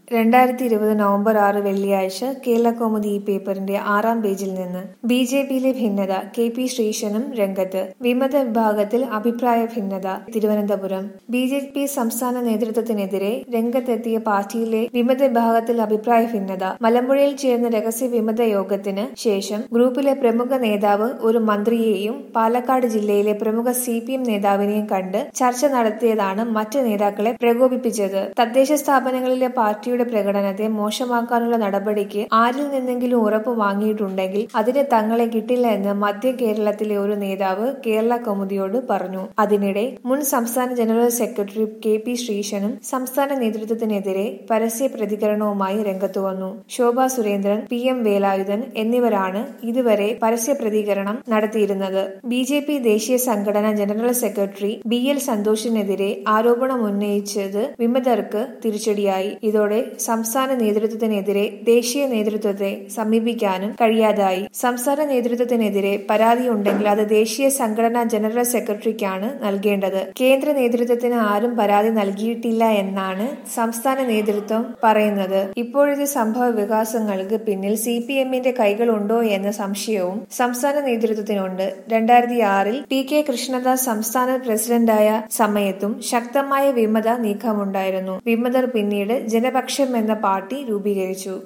രണ്ടായിരത്തി ഇരുപത് നവംബർ ആറ് വെള്ളിയാഴ്ച കേരളകൗമുദി ഈ പേപ്പറിന്റെ ആറാം പേജിൽ നിന്ന് ബി ജെ പിയിലെ ഭിന്നത കെ പി ശ്രീശനും രംഗത്ത് വിമത വിഭാഗത്തിൽ അഭിപ്രായ ഭിന്നത തിരുവനന്തപുരം ബി ജെ പി സംസ്ഥാന നേതൃത്വത്തിനെതിരെ രംഗത്തെത്തിയ പാർട്ടിയിലെ വിമത വിഭാഗത്തിൽ അഭിപ്രായ ഭിന്നത മലമ്പുഴയിൽ ചേർന്ന രഹസ്യ വിമത യോഗത്തിന് ശേഷം ഗ്രൂപ്പിലെ പ്രമുഖ നേതാവ് ഒരു മന്ത്രിയെയും പാലക്കാട് ജില്ലയിലെ പ്രമുഖ സി പി എം നേതാവിനെയും കണ്ട് ചർച്ച നടത്തിയതാണ് മറ്റ് നേതാക്കളെ പ്രകോപിപ്പിച്ചത് തദ്ദേശ സ്ഥാപനങ്ങളിലെ പാർട്ടിയുടെ പ്രകടനത്തെ മോശമാക്കാനുള്ള നടപടിക്ക് ആരിൽ നിന്നെങ്കിലും ഉറപ്പ് വാങ്ങിയിട്ടുണ്ടെങ്കിൽ അതിന് തങ്ങളെ കിട്ടില്ല എന്ന് മധ്യ കേരളത്തിലെ ഒരു നേതാവ് കേരള കൗമുദിയോട് പറഞ്ഞു അതിനിടെ മുൻ സംസ്ഥാന ജനറൽ സെക്രട്ടറി കെ പി ശ്രീശനും സംസ്ഥാന നേതൃത്വത്തിനെതിരെ പരസ്യ പ്രതികരണവുമായി രംഗത്തു വന്നു ശോഭ സുരേന്ദ്രൻ പി എം വേലായുധൻ എന്നിവരാണ് ഇതുവരെ പരസ്യ പ്രതികരണം നടത്തിയിരുന്നത് ബി ജെ പി ദേശീയ സംഘടന ജനറൽ സെക്രട്ടറി ബി എൽ സന്തോഷിനെതിരെ ആരോപണം ഉന്നയിച്ചത് വിമതർക്ക് തിരിച്ചടിയായി ഇതോടെ സംസ്ഥാന നേതൃത്വത്തിനെതിരെ ദേശീയ നേതൃത്വത്തെ സമീപിക്കാനും കഴിയാതായി സംസ്ഥാന നേതൃത്വത്തിനെതിരെ പരാതിയുണ്ടെങ്കിൽ അത് ദേശീയ സംഘടനാ ജനറൽ സെക്രട്ടറിക്കാണ് നൽകേണ്ടത് കേന്ദ്ര നേതൃത്വത്തിന് ആരും പരാതി നൽകിയിട്ടില്ല എന്നാണ് സംസ്ഥാന നേതൃത്വം പറയുന്നത് ഇപ്പോഴത്തെ സംഭവ വികാസങ്ങൾക്ക് പിന്നിൽ സി പി എമ്മിന്റെ കൈകളുണ്ടോ എന്ന സംശയവും സംസ്ഥാന നേതൃത്വത്തിനുണ്ട് രണ്ടായിരത്തി ആറിൽ പി കെ കൃഷ്ണദാസ് സംസ്ഥാന പ്രസിഡന്റായ സമയത്തും ശക്തമായ വിമത നീക്കമുണ്ടായിരുന്നു വിമതർ പിന്നീട് ജനപക്ഷം എന്ന പാർട്ടി രൂപീകരിച്ചു